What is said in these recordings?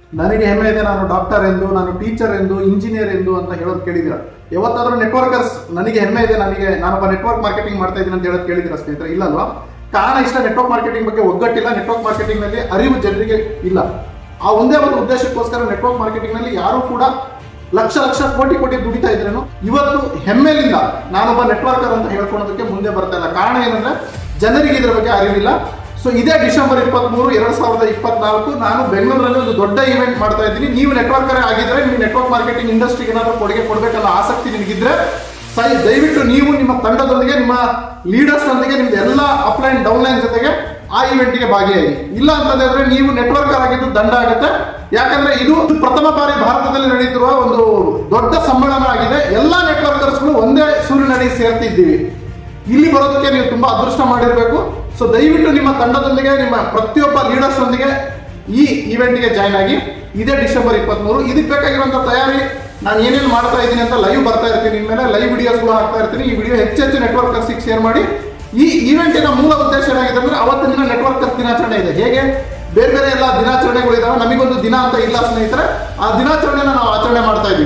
ನನಗೆ ಹೆಮ್ಮೆ ಇದೆ ನಾನು ಡಾಕ್ಟರ್ ಎಂದು ನಾನು ಟೀಚರ್ ಎಂದು ಇಂಜಿನಿಯರ್ ಎಂದು ಅಂತ ಹೇಳೋದು ಕೇಳಿದಿರ ಯಾವತ್ತಾದ್ರೂ ನೆಟ್ವರ್ಕರ್ಸ್ ನನಗೆ ಹೆಮ್ಮೆ ಇದೆ ನನಗೆ ನಾನೊಬ್ಬ ನೆಟ್ವರ್ಕ್ ಮಾರ್ಕೆಟಿಂಗ್ ಮಾಡ್ತಾ ಇದ್ದೀನಿ ಅಂತ ಹೇಳೋದು ಕೇಳಿದಿರ ಸ್ನೇಹಿತರೆ ಇಲ್ಲಲ್ವಾ ಕಾರಣ ಇಷ್ಟ ನೆಟ್ವರ್ಕ್ ಮಾರ್ಕೆಟಿಂಗ್ ಬಗ್ಗೆ ಒಗ್ಗಟ್ಟಿಲ್ಲ ನೆಟ್ವರ್ಕ್ ಮಾರ್ಕೆಟಿಂಗ್ ನಲ್ಲಿ ಅರಿವು ಜನರಿಗೆ ಇಲ್ಲ ಆ ಒಂದೇ ಒಂದು ಉದ್ದೇಶಕ್ಕೋಸ್ಕರ ನೆಟ್ವರ್ಕ್ ಮಾರ್ಕೆಟಿಂಗ್ ನಲ್ಲಿ ಯಾರು ಕೂಡ ಲಕ್ಷ ಲಕ್ಷ ಕೋಟಿ ಕೋಟಿ ದುಡಿತಾ ಇದ್ರೇನು ಇವತ್ತು ಹೆಮ್ಮೆಲಿಂದ ನಾನೊಬ್ಬ ನೆಟ್ವರ್ಕರ್ ಅಂತ ಹೇಳ್ಕೊಳ್ಳೋದಕ್ಕೆ ಮುಂದೆ ಬರ್ತಾ ಇಲ್ಲ ಕಾರಣ ಏನಂದ್ರೆ ಜನರಿಗೆ ಇದ್ರ ಬಗ್ಗೆ ಅರಿವಿಲ್ಲ ಸೊ ಇದೇ ಡಿಸೆಂಬರ್ ಇಪ್ಪತ್ಮೂರು ಎರಡ್ ಸಾವಿರದ ಇಪ್ಪತ್ನಾಲ್ಕು ನಾನು ಬೆಂಗಳೂರಲ್ಲಿ ಒಂದು ದೊಡ್ಡ ಇವೆಂಟ್ ಮಾಡ್ತಾ ಇದ್ದೀನಿ ನೀವು ನೆಟ್ವರ್ಕರ್ ಆಗಿದ್ರೆ ನೀವು ನೆಟ್ವರ್ಕ್ ಮಾರ್ಕೆಟಿಂಗ್ ಇಂಡಸ್ಟ್ರಿಗೆ ಏನಾದರೂ ಕೊಡುಗೆ ಕೊಡಬೇಕನ್ನೋ ಆಸಕ್ತಿ ನಿಮಗಿದ್ರೆ ಸೈ ದಯವಿಟ್ಟು ನೀವು ನಿಮ್ಮ ತಂಡದೊಂದಿಗೆ ನಿಮ್ಮ ಲೀಡರ್ಸ್ ನೊಂದಿಗೆ ನಿಮ್ದು ಎಲ್ಲ ಅಪ್ಲೈನ್ ಡೌನ್ಲೈನ್ ಜೊತೆಗೆ ಆ ಇವೆಂಟ್ಗೆ ಭಾಗಿಯಾಗಿ ಇಲ್ಲ ಅಂತಂದ್ರೆ ನೀವು ನೆಟ್ವರ್ಕರ್ ಆಗಿದ್ದು ದಂಡ ಆಗುತ್ತೆ ಯಾಕಂದ್ರೆ ಇದು ಪ್ರಥಮ ಬಾರಿ ಭಾರತದಲ್ಲಿ ನಡೆಯುತ್ತಿರುವ ಒಂದು ದೊಡ್ಡ ಸಮ್ಮೇಳನ ಆಗಿದೆ ಎಲ್ಲಾ ನೆಟ್ವರ್ಕರ್ಸ್ಗಳು ಒಂದೇ ಸೂರಿನಡಿ ಸೇರ್ತಿದ್ದೀವಿ ಇಲ್ಲಿ ಬರೋದಕ್ಕೆ ನೀವು ತುಂಬಾ ಅದೃಷ್ಟ ಮಾಡಿರಬೇಕು ಸೊ ದಯವಿಟ್ಟು ನಿಮ್ಮ ತಂಡದೊಂದಿಗೆ ನಿಮ್ಮ ಪ್ರತಿಯೊಬ್ಬ ಲೀಡರ್ಸ್ ಒಂದಿಗೆ ಈ ಇವೆಂಟ್ಗೆ ಜಾಯ್ನ್ ಆಗಿ ಇದೇ ಡಿಸೆಂಬರ್ ಇಪ್ಪತ್ಮೂರು ಇದಕ್ಕೆ ಬೇಕಾಗಿರುವಂತ ತಯಾರಿ ನಾನು ಏನೇನು ಮಾಡ್ತಾ ಇದ್ದೀನಿ ಅಂತ ಲೈವ್ ಬರ್ತಾ ಇರ್ತೀನಿ ಇನ್ಮೇಲೆ ಲೈವ್ ವಿಡಿಯೋಸ್ಗಳು ಹಾಕ್ತಾ ಇರ್ತೀನಿ ಈ ವಿಡಿಯೋ ಹೆಚ್ಚೆಚ್ಚು ನೆಟ್ವರ್ಕರ್ಸಿಗೆ ಶೇರ್ ಮಾಡಿ ಈ ಇವೆಂಟಿನ ಮೂಲ ಉದ್ದೇಶ ಏನಾಗಿದೆ ಅಂದ್ರೆ ಅವತ್ತಿನ ದಿನ ನೆಟ್ವರ್ಕರ್ಸ್ ದಿನಾಚರಣೆ ಇದೆ ಹೇಗೆ ಬೇರೆ ಬೇರೆ ಎಲ್ಲ ದಿನಾಚರಣೆಗಳಿದಾವೆ ನಮಗೊಂದು ದಿನ ಅಂತ ಇಲ್ಲ ಸ್ನೇಹಿತರೆ ಆ ದಿನಾಚರಣೆನ ನಾವು ಆಚರಣೆ ಮಾಡ್ತಾ ಇದ್ದೀವಿ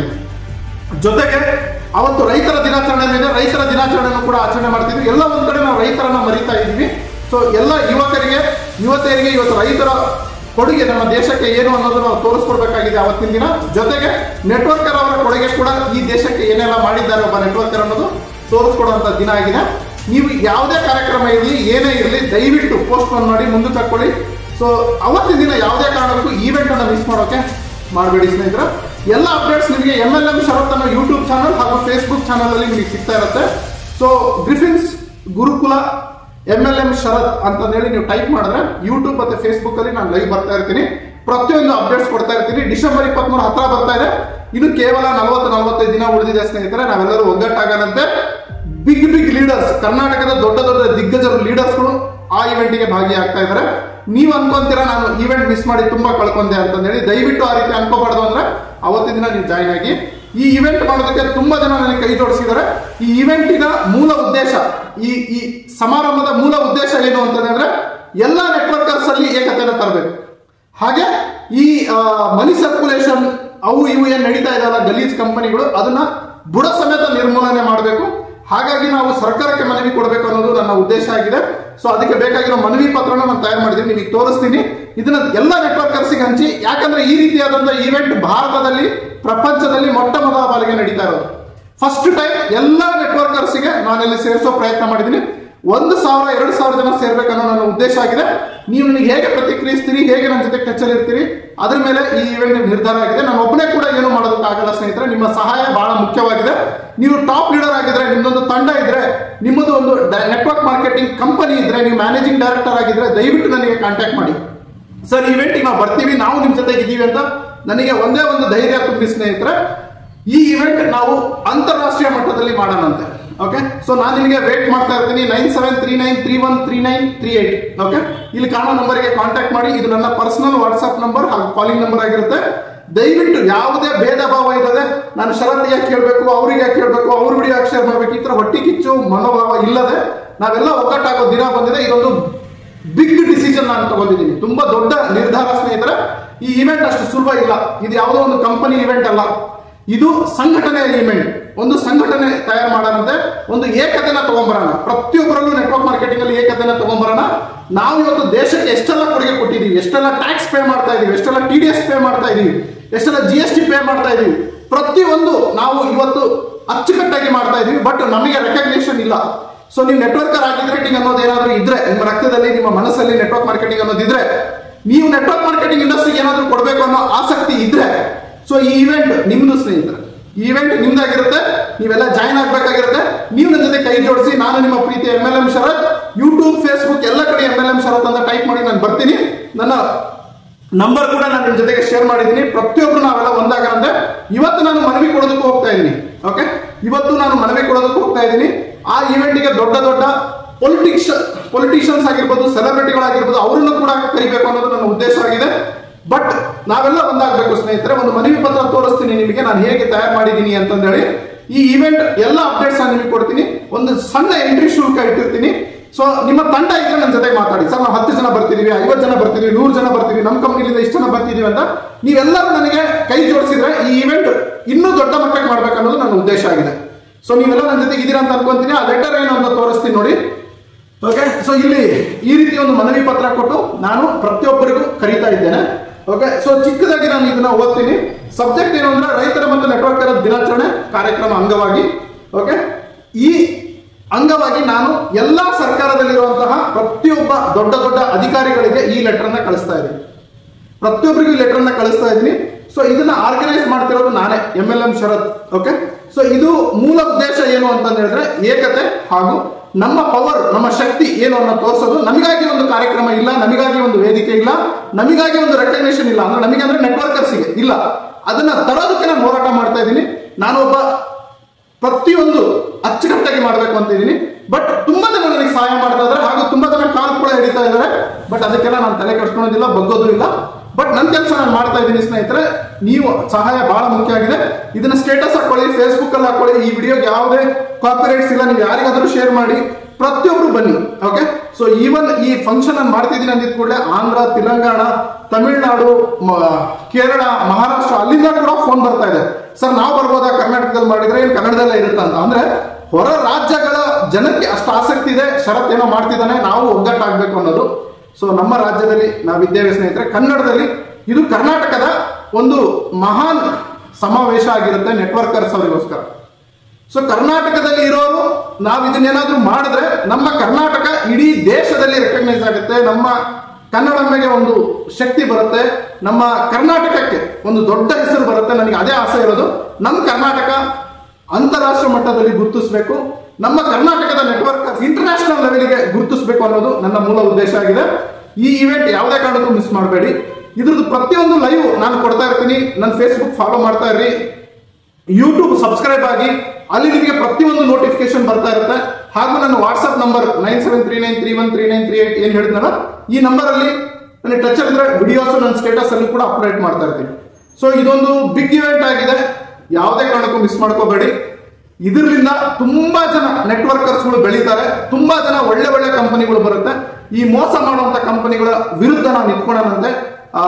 ಜೊತೆಗೆ ಅವತ್ತು ರೈತರ ದಿನಾಚರಣೆ ಇದೆ ರೈತರ ದಿನಾಚರಣೆಯನ್ನು ಕೂಡ ಆಚರಣೆ ಮಾಡ್ತಿದ್ವಿ ಎಲ್ಲ ಒಂದ್ ಕಡೆ ನಾವು ರೈತರನ್ನ ಮರಿತಾ ಇದ್ವಿ ಸೊ ಎಲ್ಲ ಯುವಕರಿಗೆ ಯುವತಿಯರಿಗೆ ಇವತ್ತು ರೈತರ ಕೊಡುಗೆ ನಮ್ಮ ದೇಶಕ್ಕೆ ಏನು ಅನ್ನೋದು ನಾವು ತೋರಿಸ್ಕೊಡ್ಬೇಕಾಗಿದೆ ಅವತ್ತಿನ ದಿನ ಜೊತೆಗೆ ನೆಟ್ವರ್ಕರ್ ಅವರ ಕೊಡುಗೆ ಕೂಡ ಈ ದೇಶಕ್ಕೆ ಏನೆಲ್ಲ ಮಾಡಿದ್ದಾರೆ ಒಬ್ಬ ನೆಟ್ವರ್ಕರ್ ಅನ್ನೋದು ತೋರಿಸ್ಕೊಡುವಂತ ದಿನ ಆಗಿದೆ ನೀವು ಯಾವುದೇ ಕಾರ್ಯಕ್ರಮ ಇರಲಿ ಏನೇ ಇರಲಿ ದಯವಿಟ್ಟು ಪೋಸ್ಟ್ ಪೋನ್ ಮಾಡಿ ಮುಂದಕ್ಕೆ ಹಾಕೊಳ್ಳಿ ಸೊ ಅವತ್ತಿನ ದಿನ ಯಾವುದೇ ಕಾರಣಕ್ಕೂ ಈವೆಂಟ್ ಅನ್ನು ಮಿಸ್ ಮಾಡೋಕೆ ಮಾಡಬೇಡಿ ಸ್ನೇಹಿತರೆ ಎಲ್ಲ ಅಪ್ಡೇಟ್ಸ್ ನಿಮಗೆ ಎಮ್ ಎಲ್ ಎಂ ಶರತ್ ಅನ್ನೋ ಯೂಟ್ಯೂಬ್ ಚಾನಲ್ ಹಾಗೂ ಫೇಸ್ಬುಕ್ ಚಾನಲ್ ಅಲ್ಲಿ ನಿಮಗೆ ಸಿಗ್ತಾ ಇರುತ್ತೆ so Griffins Gurukula M L M Sharath ಅಂತ ಹೇಳಿ ನೀವು ಟೈಪ್ ಮಾಡಿದ್ರೆ ಯೂಟ್ಯೂಬ್ ಮತ್ತೆ ಫೇಸ್ಬುಕ್ ಅಲ್ಲಿ ನಾನು ಲೈವ್ ಬರ್ತಾ ಇರ್ತೀನಿ ಪ್ರತಿಯೊಂದು ಅಪ್ಡೇಟ್ಸ್ ಕೊಡ್ತಾ ಇರ್ತೀನಿ ಡಿಸೆಂಬರ್ ಇಪ್ಪತ್ಮೂರು ಹತ್ರ ಬರ್ತಾ ಇದೆ ಇನ್ನು ಕೇವಲ ನಲವತ್ತು ನಲವತ್ತೈದು ದಿನ ಉಳಿದಿದೆ ಸ್ನೇಹಿತರೆ ನಾವೆಲ್ಲರೂ ಒಗ್ಗಟ್ಟಾಗದಂತೆ ಬಿಗ್ ಬಿಗ್ ಲೀಡರ್ಸ್ ಕರ್ನಾಟಕದ ದೊಡ್ಡ ದೊಡ್ಡ ದಿಗ್ಗಜರು ಲೀಡರ್ಸ್ಗಳು ಆ ಇವೆಂಟ್ಗೆ ಭಾಗಿಯಾಗ್ತಾ ಇದ್ದಾರೆ ನೀವು ಅನ್ಕೊಂತೀರಾ ನಾನು ಇವೆಂಟ್ ಮಿಸ್ ಮಾಡಿ ತುಂಬಾ ಕಳ್ಕೊಂಡೆ ಅಂತ ಹೇಳಿ ದಯವಿಟ್ಟು ಆ ರೀತಿ ಅನ್ಕೋಬಾರ್ದು ಅಂದ್ರೆ ಅವತ್ತಿನ ದಿನ ನೀವು ಜಾಯ್ನ್ ಆಗಿ ಈ ಇವೆಂಟ್ ಮಾಡೋದಕ್ಕೆ ತುಂಬಾ ಜನ ನನಗೆ ಕೈ ಜೋಡಿಸಿದ್ದಾರೆ ಈ ಇವೆಂಟಿನ ಮೂಲ ಉದ್ದೇಶ ಈ ಈ ಸಮಾರಂಭದ ಮೂಲ ಉದ್ದೇಶ ಏನು ಅಂತಂದ್ರೆ ಎಲ್ಲ ನೆಟ್ವರ್ಕರ್ಸ್ ಅಲ್ಲಿ ಏಕತೆನ ತರಬೇಕು ಹಾಗೆ ಈ ಮನಿ ಸರ್ಕ್ಯುಲೇಷನ್ ಅವು ಇವು ಏನ್ ನಡೀತಾ ಇದಾವಲ್ಲ ಗಲೀಜ್ ಕಂಪನಿಗಳು ಅದನ್ನ ಬುಡ ಸಮೇತ ನಿರ್ಮೂಲನೆ ಮಾಡಬೇಕು ಹಾಗಾಗಿ ನಾವು ಸರ್ಕಾರಕ್ಕೆ ಮನವಿ ಕೊಡಬೇಕು ಅನ್ನೋದು ನನ್ನ ಉದ್ದೇಶ ಆಗಿದೆ ಸೊ ಅದಕ್ಕೆ ಬೇಕಾಗಿರೋ ಮನವಿ ಪತ್ರನ ನಾನು ತಯಾರು ಮಾಡಿದ್ದೀನಿ ನಿಮಗೆ ತೋರಿಸ್ತೀನಿ ಇದನ್ನ ಎಲ್ಲ ನೆಟ್ವರ್ಕರ್ಸಿಗೆ ಹಂಚಿ ಯಾಕಂದ್ರೆ ಈ ರೀತಿಯಾದಂತಹ ಇವೆಂಟ್ ಭಾರತದಲ್ಲಿ ಪ್ರಪಂಚದಲ್ಲಿ ಮೊಟ್ಟ ಮೊದಲ ಬಾರಿಗೆ ನಡೀತಾ ಇರೋದು ಫಸ್ಟ್ ಟೈಮ್ ಎಲ್ಲ ನೆಟ್ವರ್ಕರ್ಸಿಗೆ ನಾನಿಲ್ಲಿ ಸೇರಿಸೋ ಪ್ರಯತ್ನ ಮಾಡಿದ್ದೀನಿ ಒಂದು ಸಾವಿರ ಎರಡು ಸಾವಿರ ಜನ ಸೇರ್ಬೇಕನ್ನೋ ನನ್ನ ಉದ್ದೇಶ ಆಗಿದೆ ನೀವು ನನಗೆ ಹೇಗೆ ಪ್ರತಿಕ್ರಿಯಿಸ್ತೀರಿ ಹೇಗೆ ನನ್ನ ಜೊತೆ ಟಚ್ ಅಲ್ಲಿ ಇರ್ತೀರಿ ಅದ್ರ ಮೇಲೆ ಈ ಇವೆಂಟ್ ನಿರ್ಧಾರ ಆಗಿದೆ ನಾನು ಒಬ್ಬನೇ ಕೂಡ ಏನು ಮಾಡೋದಕ್ಕಾಗಲ್ಲ ಸ್ನೇಹಿತರೆ ನಿಮ್ಮ ಸಹಾಯ ಬಹಳ ಮುಖ್ಯವಾಗಿದೆ ನೀವು ಟಾಪ್ ಲೀಡರ್ ಆಗಿದ್ರೆ ನಿಮ್ದೊಂದು ತಂಡ ಇದ್ರೆ ನಿಮ್ಮದು ಒಂದು ನೆಟ್ವರ್ಕ್ ಮಾರ್ಕೆಟಿಂಗ್ ಕಂಪನಿ ಇದ್ರೆ ನೀವು ಮ್ಯಾನೇಜಿಂಗ್ ಡೈರೆಕ್ಟರ್ ಆಗಿದ್ರೆ ದಯವಿಟ್ಟು ನನಗೆ ಕಾಂಟ್ಯಾಕ್ಟ್ ಮಾಡಿ ಸರ್ ಇವೆಂಟಿಗೆ ನಾವು ಬರ್ತೀವಿ ನಾವು ನಿಮ್ ಜೊತೆಗೆ ಇದೀವಿ ಅಂತ ನನಗೆ ಒಂದೇ ಒಂದು ಧೈರ್ಯ ತುಂಬಿ ಸ್ನೇಹಿತರೆ ಈ ಇವೆಂಟ್ ನಾವು ಅಂತಾರಾಷ್ಟ್ರೀಯ ಮಟ್ಟದಲ್ಲಿ ಮಾಡೋಣಂತೆ ಓಕೆ ಸೊ ನಾನು ನಿಮಗೆ ವೇಟ್ ಮಾಡ್ತಾ ಇರ್ತೀನಿ nine seven three nine three one three nine three eight okay ಇಲ್ಲಿ ಕಾಣೋ ನಂಬರ್ಗೆ ಕಾಂಟ್ಯಾಕ್ಟ್ ಮಾಡಿ ಇದು ನನ್ನ ಪರ್ಸನಲ್ ವಾಟ್ಸ್ಆಪ್ ನಂಬರ್ ಹಾಗೂ ಕಾಲಿಂಗ್ ನಂಬರ್ ಆಗಿರುತ್ತೆ ದಯವಿಟ್ಟು ಯಾವುದೇ ಭೇದ ಭಾವ ಇಲ್ಲದೆ ನಾನು ಶರತ್ ಯಾಕೆ ಕೇಳಬೇಕು ಅವ್ರಿಗೆ ಯಾಕೆ ಕೇಳಬೇಕು ಅವ್ರ ವಿಡಿಯೋ ಯಾಕೆ ಶೇರ್ ಮಾಡ್ಬೇಕು ಈ ತರ ಹೊಟ್ಟಿ ಕಿಚ್ಚು ಮನೋಭಾವ ಇಲ್ಲದೆ ನಾವೆಲ್ಲ ಒಗ್ಗಟ್ಟಾಗೋ ದಿನ ಬಂದಿದೆ ಇದೊಂದು ಬಿಗ್ ಡಿಸಿಷನ್ ನಾನು ತಗೊಂಡಿದ್ದೀನಿ ತುಂಬಾ ದೊಡ್ಡ ನಿರ್ಧಾರ ಸ್ನೇಹಿತರೆ ಈ ಇವೆಂಟ್ ಅಷ್ಟು ಸುಲಭ ಇಲ್ಲ ಇದು ಯಾವುದೋ ಒಂದು ಕಂಪನಿ ಇವೆಂಟ್ ಅಲ್ಲ ಇದು ಸಂಘಟನೆಯ ಇವೆಂಟ್ ಒಂದು ಸಂಘಟನೆ ತಯಾರು ಮಾಡೋಣಂತೆ ಒಂದು ಏಕತೆನ ತಗೊಂಬರೋಣ ಪ್ರತಿಯೊಬ್ಬರಲ್ಲೂ ನೆಟ್ವರ್ಕ್ ಮಾರ್ಕೆಟಿಂಗ್ ಅಲ್ಲಿ ಏಕತೆನ ತಗೊಂಬರೋಣ ನಾವು ಇವತ್ತು ದೇಶಕ್ಕೆ ಎಷ್ಟೆಲ್ಲ ಕೊಡುಗೆ ಕೊಟ್ಟಿದ್ದೀವಿ ಎಷ್ಟೆಲ್ಲ ಟ್ಯಾಕ್ಸ್ ಪೇ ಮಾಡ್ತಾ ಇದೀವಿ ಎಷ್ಟೆಲ್ಲ ಟಿ ಡಿ ಎಸ್ ಪೇ ಮಾಡ್ತಾ ಇದೀವಿ ಎಷ್ಟೆಲ್ಲ ಜಿ ಎಸ್ ಟಿ ಪೇ ಮಾಡ್ತಾ ಇದೀವಿ ಪ್ರತಿಯೊಂದು ನಾವು ಇವತ್ತು ಅಚ್ಚುಕಟ್ಟಾಗಿ ಮಾಡ್ತಾ ಇದೀವಿ ಬಟ್ ನಮಗೆ ರೆಕಗ್ನೇಷನ್ ಇಲ್ಲ ಸೊ ನೀವು ನೆಟ್ವರ್ಕರ್ ಮಾರ್ಕೆಟಿಂಗ್ ಅನ್ನೋದು ಏನಾದರೂ ಇದ್ರೆ ನಿಮ್ಮ ರಕ್ತದಲ್ಲಿ ನಿಮ್ಮ ಮನಸ್ಸಲ್ಲಿ ನೆಟ್ವರ್ಕ್ ಮಾರ್ಕೆಟಿಂಗ್ ಅನ್ನೋದು ಇದ್ರೆ ನೀವು ನೆಟ್ವರ್ಕ್ ಮಾರ್ಕೆಟಿಂಗ್ ಇಂಡಸ್ಟ್ರಿಗೆ ಏನಾದರೂ ಕೊಡಬೇಕು ಅನ್ನೋ ಆಸಕ್ತಿ ಇದ್ರೆ ಸೊ ಈ ಇವೆಂಟ್ ನಿಮ್ದು ಸ್ನೇಹಿತರೆ ಈ ಇವೆಂಟ್ ನಿಮ್ದಾಗಿರುತ್ತೆ ನೀವೆಲ್ಲ ಜಾಯ್ನ್ ಆಗ್ಬೇಕಾಗಿರುತ್ತೆ ನೀವು ನನ್ನ ಜೊತೆ ಕೈ ಜೋಡಿಸಿ ನಾನು ನಿಮ್ಮ ಪ್ರೀತಿ M L M Sharath YouTube Facebook ಎಲ್ಲ ಕಡೆ ಎಂ ಎಲ್ ಎಂ ಶರತ್ ಅಂತ ಟೈಪ್ ಮಾಡಿ ನಾನು ಬರ್ತೀನಿ ನನ್ನ ನಂಬರ್ ಕೂಡ ನಾನು ನಿಮ್ಮ ಜೊತೆಗೆ ಶೇರ್ ಮಾಡಿದ್ದೀನಿ ಪ್ರತಿಯೊಬ್ರು ನಾವೆಲ್ಲ ಒಂದಾಗ ಅಂದ್ರೆ ಇವತ್ತು ನಾನು ಮನವಿ ಕೊಡೋದಕ್ಕೆ ಹೋಗ್ತಾ ಇದ್ದೀನಿ ಓಕೆ ಇವತ್ತು ನಾನು ಮನವಿ ಕೊಡೋದಕ್ಕೆ ಹೋಗ್ತಾ ಇದ್ದೀನಿ ಆ ಇವೆಂಟ್ಗೆ ದೊಡ್ಡ ದೊಡ್ಡ ಪೊಲಿಟಿಕ್ಸ್ ಪೊಲಿಟಿಷಿಯನ್ಸ್ ಆಗಿರ್ಬೋದು ಸೆಲೆಬ್ರಿಟಿಗಳಾಗಿರ್ಬೋದು ಅವರನ್ನು ಕೂಡ ಕರಿಬೇಕು ಅನ್ನೋದು ನನ್ನ ಉದ್ದೇಶ ಆಗಿದೆ ಬಟ್ ನಾವೆಲ್ಲ ಒಂದಾಗಬೇಕು ಸ್ನೇಹಿತರೆ ಒಂದು ಮನವಿ ಪತ್ರ ತೋರಿಸ್ತೀನಿ ನಿಮಗೆ ನಾನು ಹೇಗೆ ತಯಾರು ಮಾಡಿದ್ದೀನಿ ಅಂತಂದೇಳಿ ಈ ಇವೆಂಟ್ ಎಲ್ಲ ಅಪ್ಡೇಟ್ಸ್ ನಾನು ನಿಮಗೆ ಕೊಡ್ತೀನಿ ಒಂದು ಸಣ್ಣ ಎಂಟ್ರಿ ಶುಲ್ಕ ಇಟ್ಟಿರ್ತೀನಿ ಸೊ ನಿಮ್ಮ ತಂಡ ಇದ್ರೆ ನನ್ನ ಜೊತೆ ಮಾತಾಡಿ ಸರ್ ನಾವು ಹತ್ತು ಜನ ಬರ್ತಿದೀವಿ ಐವತ್ತು ಜನ ಬರ್ತಿದೀವಿ ನೂರು ಜನ ಬರ್ತೀವಿ ನಮ್ಮ ಕಂಪ್ನಿಲಿಂದ ಇಷ್ಟು ಜನ ಬರ್ತಿದೀವಿ ಅಂತ ನೀವೆಲ್ಲರೂ ನನಗೆ ಕೈ ಜೋಡಿಸಿದ್ರೆ ಈ ಇವೆಂಟ್ ಇನ್ನೂ ದೊಡ್ಡ ಮಟ್ಟಕ್ಕೆ ಮಾಡ್ಬೇಕನ್ನೋದು ನನ್ನ ಉದ್ದೇಶ ಆಗಿದೆ ಸೊ ನೀವೆಲ್ಲ ನನ್ನ ಜೊತೆಗೆ ಇದೀರಾ ಅಂತ ಅನ್ಕೊಂತೀನಿ ಆ ಲೆಟರ್ ಏನು ಅಂತ ತೋರಿಸ್ತೀನಿ ನೋಡಿ ಓಕೆ ಸೊ ಇಲ್ಲಿ ಈ ರೀತಿ ಒಂದು ಮನವಿ ಪತ್ರ ಕೊಟ್ಟು ನಾನು ಪ್ರತಿಯೊಬ್ಬರಿಗೂ ಕರೀತಾ ಇದ್ದೇನೆ ಓಕೆ ಸೊ ಚಿಕ್ಕದಾಗಿ ನಾನು ಇದನ್ನ ಓದ್ತೀನಿ ಸಬ್ಜೆಕ್ಟ್ ಏನು ಅಂದ್ರೆ ರೈತರ ಮತ್ತು ನೆಟ್ವರ್ಕರ ದಿನಾಚರಣೆ ಕಾರ್ಯಕ್ರಮ ಅಂಗವಾಗಿ ಓಕೆ ಈ ಅಂಗವಾಗಿ ನಾನು ಎಲ್ಲಾ ಸರ್ಕಾರದಲ್ಲಿರುವಂತಹ ಪ್ರತಿಯೊಬ್ಬ ದೊಡ್ಡ ದೊಡ್ಡ ಅಧಿಕಾರಿಗಳಿಗೆ ಈ ಲೆಟರ್ ಅನ್ನ ಕಳಿಸ್ತಾ ಇದ್ದೀನಿ ಪ್ರತಿಯೊಬ್ಬರಿಗೂ ಈ ಲೆಟರ್ ಅನ್ನ ಕಳಿಸ್ತಾ ಇದ್ದೀನಿ ಸೊ ಇದನ್ನ ಆರ್ಗನೈಸ್ ಮಾಡ್ತಿರೋದು ನಾನೇ M L M Sharath okay so ಇದು ಮೂಲ ಉದ್ದೇಶ ಏನು ಅಂತ ಹೇಳಿದ್ರೆ ಏಕತೆ ಹಾಗೂ ನಮ್ಮ ಪವರ್ ನಮ್ಮ ಶಕ್ತಿ ಏನು ಅನ್ನೋ ತೋರಿಸೋದು ನಮಗಾಗಿ ಒಂದು ಕಾರ್ಯಕ್ರಮ ಇಲ್ಲ ನಮಗಾಗಿ ಒಂದು ವೇದಿಕೆ ಇಲ್ಲ ನಮಗಾಗಿ ಒಂದು ರೆಕಗ್ನೇಷನ್ ಇಲ್ಲ ಅಂದ್ರೆ ನಮಗೆ ಅಂದ್ರೆ ನೆಟ್ವರ್ಕರ್ಸ್ಗೆ ಇಲ್ಲ ಅದನ್ನ ತರೋದಕ್ಕೆ ನಾನು ಹೋರಾಟ ಮಾಡ್ತಾ ಇದ್ದೀನಿ ನಾನು ಒಬ್ಬ ಪ್ರತಿಯೊಂದು ಅಚ್ಚುಕಟ್ಟಾಗಿ ಮಾಡಬೇಕು ಅಂತ ಇದ್ದೀನಿ ಬಟ್ ತುಂಬಾ ಜನ ನನಗೆ ಸಹಾಯ ಮಾಡ್ತಾ ಇದ್ದಾರೆ ಹಾಗೂ ತುಂಬಾ ಜನ ಕಾಲ್ ಕೂಡ ಹಿಡಿತಾ ಇದ್ದಾರೆ ಬಟ್ ಅದಕ್ಕೆಲ್ಲ ನಾನು ತಲೆ ಕೆಡ್ಸ್ಕೊಳೋದಿಲ್ಲ ಬಗ್ಗೋದು ಇಲ್ಲ ಬಟ್ ನನ್ನ ಕೆಲಸ ನಾನು ಮಾಡ್ತಾ ಇದ್ದೀನಿ ಸ್ನೇಹಿತರೆ ನೀವು ಸಹಾಯ ಬಹಳ ಮುಖ್ಯ ಆಗಿದೆ ಇದನ್ನ ಸ್ಟೇಟಸ್ ಹಾಕೊಳ್ಳಿ ಫೇಸ್ಬುಕ್ ಅಲ್ಲಿ ಹಾಕೊಳ್ಳಿ ಈ ವಿಡಿಯೋಗೆ ಯಾವುದೇ ಕಾಪಿರೈಟ್ಸ್ ಇಲ್ಲ ನೀವು ಯಾರಿಗಾದ್ರೂ ಶೇರ್ ಮಾಡಿ ಪ್ರತಿಯೊಬ್ರು ಬನ್ನಿ ಓಕೆ ಸೊ ಈವನ್ ಈ ಫಂಕ್ಷನ್ ನಾನು ಮಾಡ್ತಿದ್ದೀನಿ ಅಂದಿದ್ ಕೂಡಲೇ ಆಂಧ್ರ ತೆಲಂಗಾಣ ತಮಿಳುನಾಡು ಮ- ಕೇರಳ ಮಹಾರಾಷ್ಟ್ರ ಅಲ್ಲಿಂದ ಕೂಡ ಫೋನ್ ಬರ್ತಾ ಇದೆ ಸರ್ ನಾವು ಬರ್ಬೋದಾ ಕರ್ನಾಟಕದಲ್ಲಿ ಮಾಡಿದ್ರೆ ಏನು ಕನ್ನಡದಲ್ಲೇ ಇರುತ್ತಾ ಅಂತ ಅಂದ್ರೆ ಹೊರ ರಾಜ್ಯಗಳ ಜನಕ್ಕೆ ಅಷ್ಟು ಆಸಕ್ತಿ ಇದೆ ಶರತ್ ಏನೋ ಮಾಡ್ತಿದ್ದಾನೆ ನಾವು ಒಗ್ಗಟ್ಟಾಗಬೇಕು ಅನ್ನೋದು ಸೊ ನಮ್ಮ ರಾಜ್ಯದಲ್ಲಿ ನಾವಿದ್ದೇವೆ ಸ್ನೇಹಿತರೆ ಕನ್ನಡದಲ್ಲಿ ಇದು ಕರ್ನಾಟಕದ ಒಂದು ಮಹಾನ್ ಸಮಾವೇಶ ಆಗಿರುತ್ತೆ ನೆಟ್ವರ್ಕರ್ಸ್ ಅವರಿಗೋಸ್ಕರ ಸೊ ಕರ್ನಾಟಕದಲ್ಲಿ ಇರೋರು ನಾವು ಇದನ್ನೇನಾದ್ರೂ ಮಾಡಿದ್ರೆ ನಮ್ಮ ಕರ್ನಾಟಕ ಇಡೀ ದೇಶದಲ್ಲಿ ರೆಕಗ್ನೈಸ್ ಆಗುತ್ತೆ ನಮ್ಮ ಕನ್ನಡಮ್ಮೆಗೆ ಒಂದು ಶಕ್ತಿ ಬರುತ್ತೆ ನಮ್ಮ ಕರ್ನಾಟಕಕ್ಕೆ ಒಂದು ದೊಡ್ಡ ಹೆಸರು ಬರುತ್ತೆ ನನಗೆ ಅದೇ ಆಸೆ ಇರೋದು ನಮ್ಮ ಕರ್ನಾಟಕ ಅಂತಾರಾಷ್ಟ್ರ ಮಟ್ಟದಲ್ಲಿ ಗುರುತಿಸಬೇಕು ನಮ್ಮ ಕರ್ನಾಟಕದ ನೆಟ್ವರ್ಕ್ ಇಂಟರ್ನ್ಯಾಷನಲ್ ಲೆವೆಲ್ಗೆ ಗುರುತಿಸಬೇಕು ಅನ್ನೋದು ನನ್ನ ಮೂಲ ಉದ್ದೇಶ ಆಗಿದೆ ಈ ಇವೆಂಟ್ ಯಾವುದೇ ಕಾರಣಕ್ಕೂ ಮಿಸ್ ಮಾಡಬೇಡಿ ಇದ್ರದ್ದು ಪ್ರತಿಯೊಂದು ಲೈವ್ ನಾನು ಕೊಡ್ತಾ ಇರ್ತೀನಿ ನನ್ನ ಫೇಸ್ಬುಕ್ ಫಾಲೋ ಮಾಡ್ತಾ ಇರ್ರಿ ಯೂಟ್ಯೂಬ್ ಸಬ್ಸ್ಕ್ರೈಬ್ ಆಗಿ ಅಲ್ಲಿ ನಿಮಗೆ ಪ್ರತಿಯೊಂದು ನೋಟಿಫಿಕೇಶನ್ ಬರ್ತಾ ಇರುತ್ತೆ ಹಾಗೂ ನನ್ನ WhatsApp number nine seven three nine three one three nine three eight ಏನು ಹೇಳಿದ್ನಲ್ಲ ಈ ನಂಬರ್ ಅಲ್ಲಿ ನನಗೆ ಟಚ್ ಆಗಿದ್ರೆ ವಿಡಿಯೋಸ್ ನನ್ನ ಸ್ಟೇಟಸ್ ಅಲ್ಲಿ ಕೂಡ ಅಪ್ಡೇಟ್ ಮಾಡ್ತಾ ಇರ್ತೀನಿ ಸೊ ಇದೊಂದು ಬಿಗ್ ಇವೆಂಟ್ ಆಗಿದೆ ಯಾವುದೇ ಕಾರಣಕ್ಕೂ ಮಿಸ್ ಮಾಡ್ಕೋಬೇಡಿ ಇದರಿಂದ ತುಂಬಾ ಜನ ನೆಟ್ವರ್ಕರ್ಸ್ಗಳು ಬೆಳೀತಾರೆ ತುಂಬಾ ಜನ ಒಳ್ಳೆ ಒಳ್ಳೆ ಕಂಪನಿಗಳು ಬರುತ್ತೆ ಈ ಮೋಸ ಮಾಡುವಂತ ಕಂಪನಿಗಳ ವಿರುದ್ಧ ನಾವು ನಿಂತ್ಕೊಳ್ಳೋಣಂತೆ ಆ,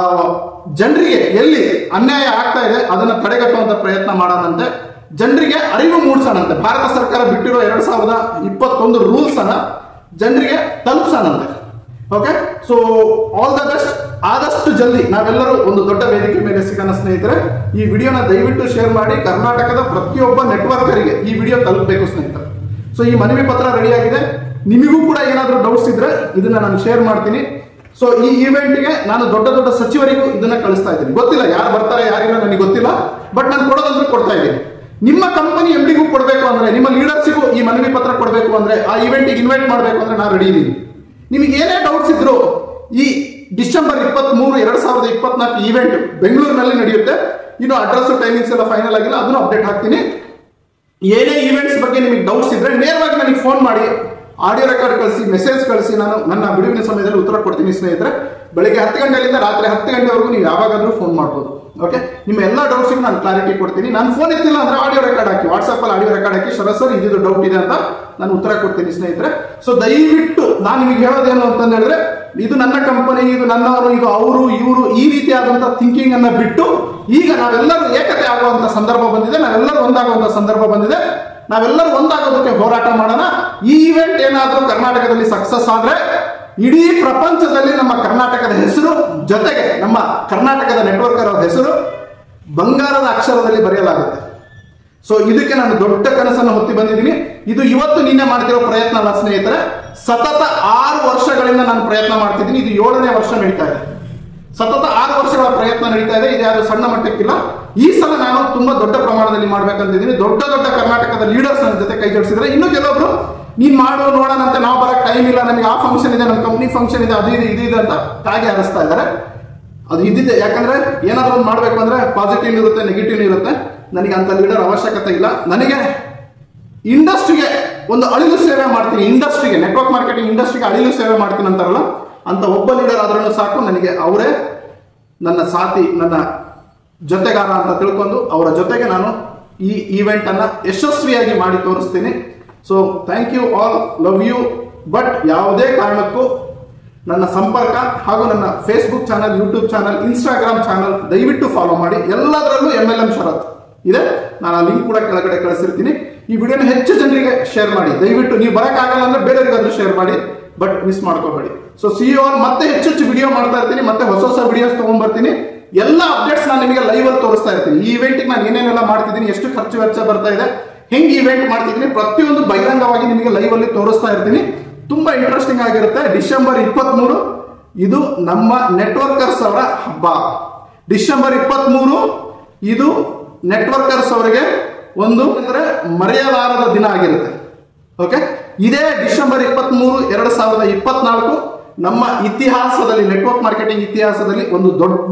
ಜನರಿಗೆ ಎಲ್ಲಿ ಅನ್ಯಾಯ ಆಗ್ತಾ ಇದೆ ಅದನ್ನ ತಡೆಗಟ್ಟುವಂತ ಪ್ರಯತ್ನ ಮಾಡೋಣಂತೆ ಜನರಿಗೆ ಅರಿವು ಮೂಡಿಸೋಣಂತೆ ಭಾರತ ಸರ್ಕಾರ ಬಿಟ್ಟಿರೋ ಎರಡ್ ಸಾವಿರದ ಇಪ್ಪತ್ತೊಂದು ರೂಲ್ಸ್ ಅನ್ನ ಜನರಿಗೆ ತಲುಪಿಸೋಣಂತೆ okay so all the best ಆದಷ್ಟು ಜಲ್ದಿ ನಾವೆಲ್ಲರೂ ಒಂದು ದೊಡ್ಡ ವೇದಿಕೆ ಮೇಲೆ ಸಿಗೋಣ ಸ್ನೇಹಿತರೆ ಈ ವಿಡಿಯೋನ ದಯವಿಟ್ಟು ಶೇರ್ ಮಾಡಿ ಕರ್ನಾಟಕದ ಪ್ರತಿಯೊಬ್ಬ ನೆಟ್ವರ್ಕರಿಗೆ ಈ ವಿಡಿಯೋ ತಲುಪಬೇಕು ಸ್ನೇಹಿತರೆ ಸೊ ಈ ಮನವಿ ಪತ್ರ ರೆಡಿ ಆಗಿದೆ ನಿಮಗೂ ಕೂಡ ಏನಾದರೂ ಡೌಟ್ಸ್ ಇದ್ರೆ ಇದನ್ನ ನಾನು ಶೇರ್ ಮಾಡ್ತೀನಿ ಸೊ ಈ ಇವೆಂಟ್ಗೆ ನಾನು ದೊಡ್ಡ ದೊಡ್ಡ ಸಚಿವರಿಗೂ ಇದನ್ನ ಕಳಿಸ್ತಾ ಇದ್ದೀನಿ ಗೊತ್ತಿಲ್ಲ ಯಾರು ಬರ್ತಾರೆ ಯಾರಿಲ್ಲ ನನಗೆ ಗೊತ್ತಿಲ್ಲ ಬಟ್ ನಾನು ಕೊಡೋದಂದ್ರೆ ಕೊಡ್ತಾ ಇದ್ದೀನಿ ನಿಮ್ಮ ಕಂಪನಿ ಎಂಡಿಗೂ ಕೊಡಬೇಕು ಅಂದ್ರೆ ನಿಮ್ಮ ಲೀಡರ್ಸಿಗೂ ಈ ಮನವಿ ಪತ್ರ ಕೊಡಬೇಕು ಅಂದ್ರೆ ಆ ಇವೆಂಟಿಗೆ ಇನ್ವೈಟ್ ಮಾಡಬೇಕು ಅಂದ್ರೆ ನಾನು ರೆಡಿ ಇದ್ದೀನಿ ನಿಮಗೆ ಏನೇ ಡೌಟ್ಸ್ ಇದ್ರು ಈ ಡಿಸೆಂಬರ್ ಇಪ್ಪತ್ತ್ ಮೂರು ಎರಡ್ ಸಾವಿರದ ಇಪ್ಪತ್ನಾಲ್ಕು ಇವೆಂಟ್ ಬೆಂಗಳೂರಿನಲ್ಲಿ ನಡೆಯುತ್ತೆ ಇನ್ನು ಅಡ್ರೆಸ್ ಟೈಮಿಂಗ್ಸ್ ಎಲ್ಲ ಫೈನಲ್ ಆಗಿಲ್ಲ ಅದನ್ನು ಅಪ್ಡೇಟ್ ಹಾಕ್ತೀನಿ ಏನೇ ಈವೆಂಟ್ಸ್ ಬಗ್ಗೆ ನಿಮಗೆ ಡೌಟ್ಸ್ ಇದ್ರೆ ನೇರವಾಗಿ ನನಗೆ ಫೋನ್ ಮಾಡಿ ಆಡಿಯೋ ರೆಕಾರ್ಡ್ ಕಳಿಸಿ ಮೆಸೇಜ್ ಕಳಿಸಿ ನಾನು ನನ್ನ ಬಿಡುವಿನ ಸಮಯದಲ್ಲಿ ಉತ್ತರ ಕೊಡ್ತೀನಿ ಸ್ನೇಹಿತರೆ ಬೆಳಿಗ್ಗೆ ಹತ್ತು ಗಂಟೆಯಿಂದ ರಾತ್ರಿ ಹತ್ತು ಗಂಟೆವರೆಗೂ ನೀವು ಯಾವಾಗಾದ್ರೂ ಫೋನ್ ಮಾಡ್ಬೋದು ಓಕೆ ನಿಮ್ಮ ಎಲ್ಲ ಡೌಟ್ಸ್ಗೂ ನಾನು ಕ್ಲಾರಿಟಿ ಕೊಡ್ತೀನಿ ನಾನು ಫೋನ್ ಎತ್ತಿಲ್ಲ ಅಂದ್ರೆ ಆಡಿಯೋ ರೆಕಾರ್ಡ್ ಹಾಕಿ ವಾಟ್ಸಪ್ ಅಲ್ಲಿ ಆಡಿಯೋ ರೆಕಾರ್ಡ್ ಹಾಕಿ ಸರ್ ಸರ್ ಇದು ಡೌಟ್ ಇದೆ ಅಂತ ನಾನು ಉತ್ತರ ಕೊಡ್ತೀನಿ ಸ್ನೇಹಿತರೆ ಸೊ ದಯವಿಟ್ಟು ನಾನು ನಿಮಗೆ ಹೇಳೋದೇನು ಅಂತ ಹೇಳಿದ್ರೆ ಇದು ನನ್ನ ಕಂಪನಿ ಇದು ನನ್ನವರು ಇದು ಅವರು ಇವರು ಈ ರೀತಿಯಾದಂತ ಥಿಂಕಿಂಗ್ ಅನ್ನ ಬಿಟ್ಟು ಈಗ ನಾವೆಲ್ಲರೂ ಏಕತೆ ಆಗುವಂತ ಸಂದರ್ಭ ಬಂದಿದೆ ನಾವೆಲ್ಲರೂ ಒಂದಾಗುವಂತ ಸಂದರ್ಭ ಬಂದಿದೆ ನಾವೆಲ್ಲರೂ ಒಂದಾಗೋದಕ್ಕೆ ಹೋರಾಟ ಮಾಡೋಣ ಈ ಇವೆಂಟ್ ಏನಾದರೂ ಕರ್ನಾಟಕದಲ್ಲಿ ಸಕ್ಸಸ್ ಆದ್ರೆ ಇಡೀ ಪ್ರಪಂಚದಲ್ಲಿ ನಮ್ಮ ಕರ್ನಾಟಕದ ಹೆಸರು ಜೊತೆಗೆ ನಮ್ಮ ಕರ್ನಾಟಕದ ನೆಟ್ವರ್ಕರ್ ಹೆಸರು ಬಂಗಾರದ ಅಕ್ಷರದಲ್ಲಿ ಬರೆಯಲಾಗುತ್ತೆ ಸೊ ಇದಕ್ಕೆ ನಾನು ದೊಡ್ಡ ಕನಸನ್ನು ಹೊತ್ತಿ ಬಂದಿದ್ದೀನಿ ಇದು ಇವತ್ತು ನಿನ್ನೆ ಮಾಡ್ತಿರೋ ಪ್ರಯತ್ನ ಅಲ್ಲ ಸ್ನೇಹಿತರೆ ಸತತ ಆರು ವರ್ಷಗಳಿಂದ ನಾನು ಪ್ರಯತ್ನ ಮಾಡ್ತಿದ್ದೀನಿ ಇದು ಏಳನೇ ವರ್ಷ ನಡೀತಾ ಇದೆ ಸತತ ಆರು ವರ್ಷಗಳ ಪ್ರಯತ್ನ ನಡೀತಾ ಇದೆ ಇದು ಯಾರು ಸಣ್ಣ ಮಟ್ಟಕ್ಕಿಲ್ಲ ಈ ಸಲ ನಾನು ತುಂಬಾ ದೊಡ್ಡ ಪ್ರಮಾಣದಲ್ಲಿ ಮಾಡ್ಬೇಕಂತಿದ್ದೀನಿ ದೊಡ್ಡ ದೊಡ್ಡ ಕರ್ನಾಟಕದ ಲೀಡರ್ಸ್ ನನ್ನ ಜೊತೆ ಕೈ ಜೋಡಿಸಿದ್ರೆ ಇನ್ನು ಕೆಲವೊಬ್ರು ನೀನ್ ಮಾಡು ನೋಡೋಣ ಅಂತ ನಾವು ಬರಕ್ ಟೈಮ್ ಇಲ್ಲ ನಮಗೆ ಆ ಫಂಕ್ಷನ್ ಇದೆ ನಮ್ಮ ಕಂಪ್ನಿ ಫಂಕ್ಷನ್ ಇದೆ ಅದು ಇದೆ ಇದು ಇದೆ ಅಂತ ಕಾಗೆ ಹರಿಸ್ತಾ ಇದ್ದಾರೆ ಅದು ಇದ್ದಿದ್ದೆ ಯಾಕಂದ್ರೆ ಏನಾದ್ರು ಒಂದು ಮಾಡ್ಬೇಕು ಅಂದ್ರೆ ಪಾಸಿಟಿವ್ ಇರುತ್ತೆ ನೆಗೆಟಿವ್ ಇರುತ್ತೆ ನನಗೆ ಅಂತ ಲೀಡರ್ ಅವಶ್ಯಕತೆ ಇಲ್ಲ ನನಗೆ ಇಂಡಸ್ಟ್ರಿಗೆ ಒಂದು ಅಳಿಲು ಸೇವೆ ಮಾಡ್ತೀನಿ ಇಂಡಸ್ಟ್ರಿಗೆ ನೆಟ್ವರ್ಕ್ ಮಾರ್ಕೆಟಿಂಗ್ ಇಂಡಸ್ಟ್ರಿಗೆ ಅಳಿಲು ಸೇವೆ ಮಾಡ್ತೀನಿ ಅಂತಾರಲ್ಲ ಅಂತ ಒಬ್ಬ ಲೀಡರ್ ಆದ್ರೂ ಸಾಕು ನನಗೆ ಅವರೇ ನನ್ನ ಸಾಥಿ ನನ್ನ ಜೊತೆಗಾರ ಅಂತ ತಿಳ್ಕೊಂಡು ಅವರ ಜೊತೆಗೆ ನಾನು ಈ ಈವೆಂಟ್ ಅನ್ನ ಯಶಸ್ವಿಯಾಗಿ ಮಾಡಿ ತೋರಿಸ್ತೀನಿ so thank you all love you but ಯಾವುದೇ ಕಾರಣಕ್ಕೂ ನನ್ನ ಸಂಪರ್ಕ ಹಾಗೂ ನನ್ನ Facebook channel YouTube channel Instagram channel ದಯವಿಟ್ಟು ಫಾಲೋ ಮಾಡಿ ಎಲ್ಲದರಲ್ಲೂ ಎಮ್ ಎಲ್ ಎಂ ಶರತ್ ಇದೆ ನಾನು ಆ ಲಿಂಕ್ ಕೂಡ ಕೆಳಗಡೆ ಕಳಿಸಿರ್ತೀನಿ ಈ ವಿಡಿಯೋನ ಹೆಚ್ಚು ಜನರಿಗೆ ಶೇರ್ ಮಾಡಿ ದಯವಿಟ್ಟು ನೀವು ಬರೋಕ್ಕಾಗಲ್ಲ ಅಂದ್ರೆ ಬೇರೆಯವರಿಗಾದ್ರೂ ಶೇರ್ ಮಾಡಿ ಬಟ್ ಮಿಸ್ ಮಾಡ್ಕೋಬೇಡಿ ಸೊ ಸಿ ಮತ್ತೆ ಹೆಚ್ಚು ಹೆಚ್ಚು ವಿಡಿಯೋ ಮಾಡ್ತಾ ಇರ್ತೀನಿ ಮತ್ತೆ ಹೊಸ ಹೊಸ ವಿಡಿಯೋಸ್ ತಗೊಂಡ್ಬರ್ತೀನಿ ಎಲ್ಲ ಅಪ್ಡೇಟ್ಸ್ ನಾನು ನಿಮಗೆ ಲೈವ್ ಅಲ್ಲಿ ತೋರಿಸ್ತಾ ಇರ್ತೀನಿ ಈ ಇವೆಂಟ್ಗೆ ನಾನು ಏನೇನೆಲ್ಲ ಮಾಡ್ತಿದ್ದೀನಿ ಎಷ್ಟು ಖರ್ಚು ವೆಚ್ಚ ಬರ್ತಾ ಇದೆ ಹೆಂಗೆ ಇವೆಂಟ್ ಮಾಡ್ತಿದ್ದೀನಿ ಪ್ರತಿಯೊಂದು ಬಹಿರಂಗವಾಗಿ ನಿಮಗೆ ಲೈವ್ ಅಲ್ಲಿ ತೋರಿಸ್ತಾ ಇರ್ತೀನಿ ತುಂಬಾ ಇಂಟ್ರೆಸ್ಟಿಂಗ್ ಆಗಿರುತ್ತೆ ಡಿಸೆಂಬರ್ ಇಪ್ಪತ್ಮೂರು ಇದು ನಮ್ಮ ನೆಟ್ವರ್ಕರ್ಸ್ ಅವರ ಹಬ್ಬ ಡಿಸೆಂಬರ್ ಇಪ್ಪತ್ಮೂರು ಇದು ನೆಟ್ವರ್ಕರ್ಸ್ ಅವರಿಗೆ ಒಂದು ಅಂದ್ರೆ ಮರೆಯಲಾರದ ದಿನ ಆಗಿರುತ್ತೆ ಓಕೆ ಇದೇ ಡಿಸೆಂಬರ್ ಇಪ್ಪತ್ಮೂರು ಎರಡು ಸಾವಿರದ ಇಪ್ಪತ್ನಾಲ್ಕು ನಮ್ಮ ಇತಿಹಾಸದಲ್ಲಿ ನೆಟ್ವರ್ಕ್ ಮಾರ್ಕೆಟಿಂಗ್ ಇತಿಹಾಸದಲ್ಲಿ ಒಂದು ದೊಡ್ಡ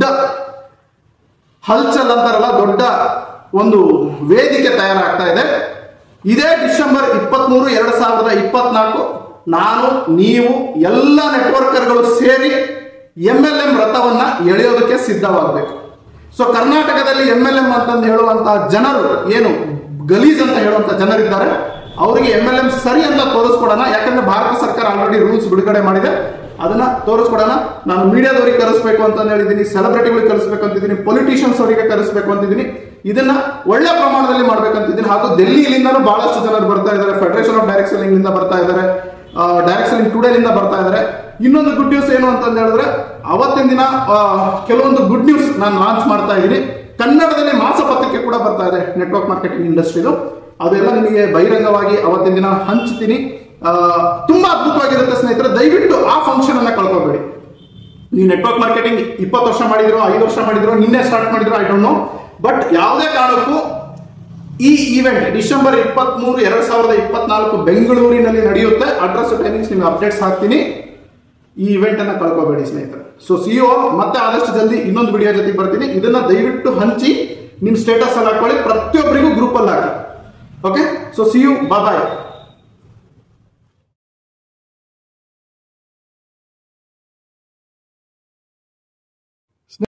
ಹಲ್ಚಲ್ ಅಂತಾರಲ್ಲ ದೊಡ್ಡ ಒಂದು ವೇದಿಕೆ ತಯಾರಾಗ್ತಾ ಇದೆ ಇದೇ ಡಿಸೆಂಬರ್ ಇಪ್ಪತ್ಮೂರು ಎರಡು ಸಾವಿರದ ಇಪ್ಪತ್ನಾಲ್ಕು ನಾನು ನೀವು ಎಲ್ಲ ನೆಟ್ವರ್ಕರ್ಗಳು ಸೇರಿ ಎಂ ಎಲ್ ಎಂ ರಥವನ್ನ ಎಳೆಯೋದಕ್ಕೆ ಸಿದ್ಧವಾಗಬೇಕು ಸೊ ಕರ್ನಾಟಕದಲ್ಲಿ ಎಂ ಎಲ್ ಎಂ ಅಂತಂದು ಹೇಳುವಂತಹ ಜನರು ಏನು ಗಲೀಜ್ ಅಂತ ಹೇಳುವಂತ ಜನರಿದ್ದಾರೆ ಅವರಿಗೆ ಎಂ ಎಲ್ ಎಂ ಸರಿ ಅಂತ ತೋರಿಸ್ಕೊಡೋಣ ಯಾಕಂದ್ರೆ ಭಾರತ ಸರ್ಕಾರ ಆಲ್ರೆಡಿ ರೂಲ್ಸ್ ಬಿಡುಗಡೆ ಮಾಡಿದೆ ಅದನ್ನ ತೋರಿಸ್ಕೊಡೋಣ ನಾನು ಮೀಡಿಯಾದವರಿಗೆ ಕರೆಸ್ಬೇಕು ಅಂತ ಹೇಳಿದ್ದೀನಿ ಸೆಲೆಬ್ರಿಟಿಗಳಿಗೆ ಕರೆಸ್ಬೇಕು ಅಂತಿದ್ದೀನಿ ಪೊಲಿಟಿಷಿಯನ್ಸ್ ಅವರಿಗೆ ಕರೆಸ್ಬೇಕು ಅಂತಿದ್ದೀನಿ ಇದನ್ನ ಒಳ್ಳೆ ಪ್ರಮಾಣದಲ್ಲಿ ಮಾಡ್ಬೇಕಂತಿದ್ದೀನಿ ಹಾಗೂ ಡೆಲ್ಲಿಯಿಂದನೂ ಬಹಳಷ್ಟು ಜನರು ಬರ್ತಾ ಇದ್ದಾರೆ ಫೆಡರೇಷನ್ ಆಫ್ ಡೈರೆಕ್ಟ್ ಸೆಲ್ಲಿಂಗ್ ಇಂದ ಬರ್ತಾ ಇದ್ದಾರೆ ಡೈರೆಕ್ಟ್ ಸೆಲ್ಲಿಂಗ್ ಟುಡೇಲಿಂದ ಬರ್ತಾ ಇದ್ದಾರೆ ಇನ್ನೊಂದು ಗುಡ್ ನ್ಯೂಸ್ ಏನು ಅಂತಂದು ಹೇಳಿದ್ರೆ ಅವತ್ತಿನ ದಿನ ಆ, ಕೆಲವೊಂದು ಗುಡ್ ನ್ಯೂಸ್ ನಾನು ಲಾಂಚ್ ಮಾಡ್ತಾ ಇದ್ದೀನಿ ಕನ್ನಡದಲ್ಲಿ ಮಾಸಪತ್ರಿಕೆ ಕೂಡ ಬರ್ತಾ ಇದೆ ನೆಟ್ವರ್ಕ್ ಮಾರ್ಕೆಟಿಂಗ್ ಇಂಡಸ್ಟ್ರಿದು ಅದೆಲ್ಲ ನಿಮಗೆ ಬಹಿರಂಗವಾಗಿ ಅವತ್ತಿನ ದಿನ ಹಂಚ್ತೀನಿ ಆ, ತುಂಬಾ ಅದ್ಭುತವಾಗಿರುತ್ತೆ ಸ್ನೇಹಿತರೆ ದಯವಿಟ್ಟು ಆ ಫಂಕ್ಷನ್ ಅನ್ನ ಕಳ್ಕೊಬೇಡಿ ನೀವು ನೆಟ್ವರ್ಕ್ ಮಾರ್ಕೆಟಿಂಗ್ ಇಪ್ಪತ್ತು ವರ್ಷ ಮಾಡಿದ್ರು ಐದು ವರ್ಷ ಮಾಡಿದ್ರು ನಿನ್ನೆ ಸ್ಟಾರ್ಟ್ ಮಾಡಿದ್ರು ಐ ಡೋಂಟ್ ನೋ ಬಟ್ ಯಾವುದೇ ಕಾರಣಕ್ಕೂ ಈ ಇವೆಂಟ್ ಡಿಸೆಂಬರ್ ಇಪ್ಪತ್ಮೂರು ಎರಡ್ ಸಾವಿರದ ಇಪ್ಪತ್ನಾಲ್ಕು ಬೆಂಗಳೂರಿನಲ್ಲಿ ನಡೆಯುತ್ತೆ ಅಡ್ರೆಸ್ ಟೈಮಿಂಗ್ಸ್ ನಿಮ್ಗೆ ಅಪ್ಡೇಟ್ಸ್ ಹಾಕ್ತೀನಿ ಈ ಇವೆಂಟ್ ಅನ್ನ ಕಳ್ಕೊಬೇಡಿ ಸ್ನೇಹಿತರೆ ಸೊ ಸಿಒ ಮತ್ತೆ ಆದಷ್ಟು ಜಲ್ದಿ ಇನ್ನೊಂದು ವಿಡಿಯೋ ಜೊತೆಗೆ ಬರ್ತೀನಿ ಇದನ್ನ ದಯವಿಟ್ಟು ಹಂಚಿ ನಿಮ್ ಸ್ಟೇಟಸ್ ಅಲ್ಲಿ ಹಾಕೊಳ್ಳಿ ಪ್ರತಿಯೊಬ್ಬರಿಗೂ ಗ್ರೂಪ್ ಅಲ್ಲಿ ಹಾಕಿ okay so see you bye